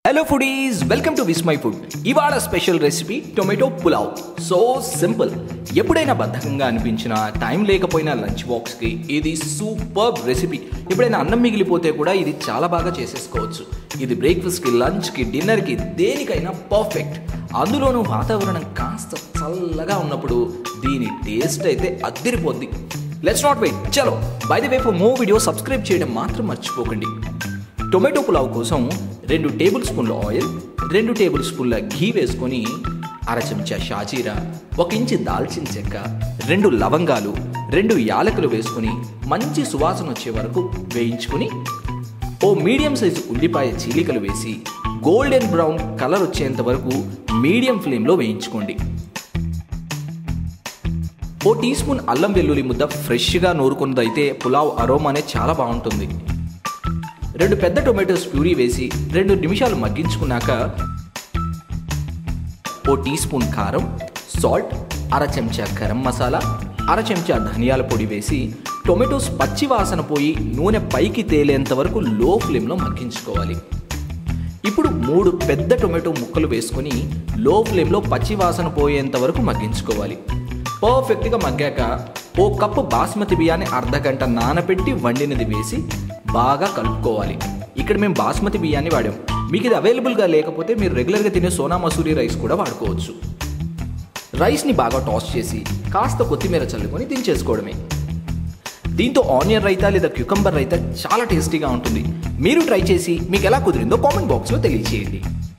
hello foodies welcome to Vismai food ఇవాళ special recipe tomato pulao so simple ఎప్పుడైనా బద్ధకంగా అనిపించినా టైం లేకపోయినా లంచ్ బాక్స్కి ఇది సూపర్ రెసిపీ ఎప్పుడైనా అన్నం మిగిలిపోతే కూడా ఇది చాలా బాగా చేసేసుకోవచ్చు ఇది బ్రేక్ఫాస్ట్కి లంచ్కి డిన్నర్కి దేనికైనా పర్ఫెక్ట్ అందులోనూ వాతావరణం కాస్త చల్లగా ఉన్నప్పుడు దీని టేస్ట్ అయితే అద్దరిపోద్ది లెట్స్ నాట్ వెయిట్ చలో by the way for more video subscribe చేయడం మాత్రం మర్చిపోకండి టొమాటో పులావ్ కోసం రెండు టేబుల్ స్పూన్ల ఆయిల్ రెండు టేబుల్ స్పూన్ల ఘీ వేసుకొని అర చెంచా షాజీరా ఒక ఇంచి దాల్చిన చెక్క రెండు లవంగాలు రెండు యాలకులు వేసుకొని మంచి సువాసన వచ్చే వరకు వేయించుకొని ఓ మీడియం సైజు ఉల్లిపాయ చీలికలు వేసి గోల్డెన్ బ్రౌన్ కలర్ వచ్చేంత వరకు మీడియం ఫ్లేమ్లో వేయించుకోండి ఓ టీ స్పూన్ అల్లం వెల్లుల్లి ముద్ద ఫ్రెష్గా నూరుకున్నదైతే పులావ్ అరోమానే చాలా బాగుంటుంది రెండు పెద్ద టొమాటోస్ ప్యూరీ వేసి రెండు నిమిషాలు మగ్గించుకున్నాక ఓ టీ స్పూన్ కారం సాల్ట్ అర చెంచా గరం మసాలా అర చెంచా ధనియాల పొడి వేసి టొమాటోస్ పచ్చి వాసన పోయి నూనె పైకి తేలేంత వరకు లో ఫ్లేమ్లో మగ్గించుకోవాలి ఇప్పుడు మూడు పెద్ద టొమాటో ముక్కలు వేసుకొని లో ఫ్లేమ్లో పచ్చి వాసన పోయేంత వరకు మగ్గించుకోవాలి పర్ఫెక్ట్గా మగ్గాక ఓ కప్పు బాస్మతి బియ్యాన్ని అర్ధ గంట నానబెట్టి వండినది వేసి బాగా కలుపుకోవాలి ఇక్కడ మేము బాస్మతి బియ్యాన్ని వాడాం మీకు ఇది అవైలబుల్గా లేకపోతే మీరు రెగ్యులర్గా తినే సోనా మసూరి రైస్ కూడా వాడుకోవచ్చు రైస్ని బాగా టాస్ చేసి కాస్త కొత్తిమీర చల్లుకొని దించేసుకోవడమే దీంతో ఆనియన్ రైతా లేదా క్యూకంబర్ రైతా చాలా టేస్టీగా ఉంటుంది మీరు ట్రై చేసి మీకు ఎలా కుదిరిందో కామెంట్ బాక్స్లో తెలియచేయండి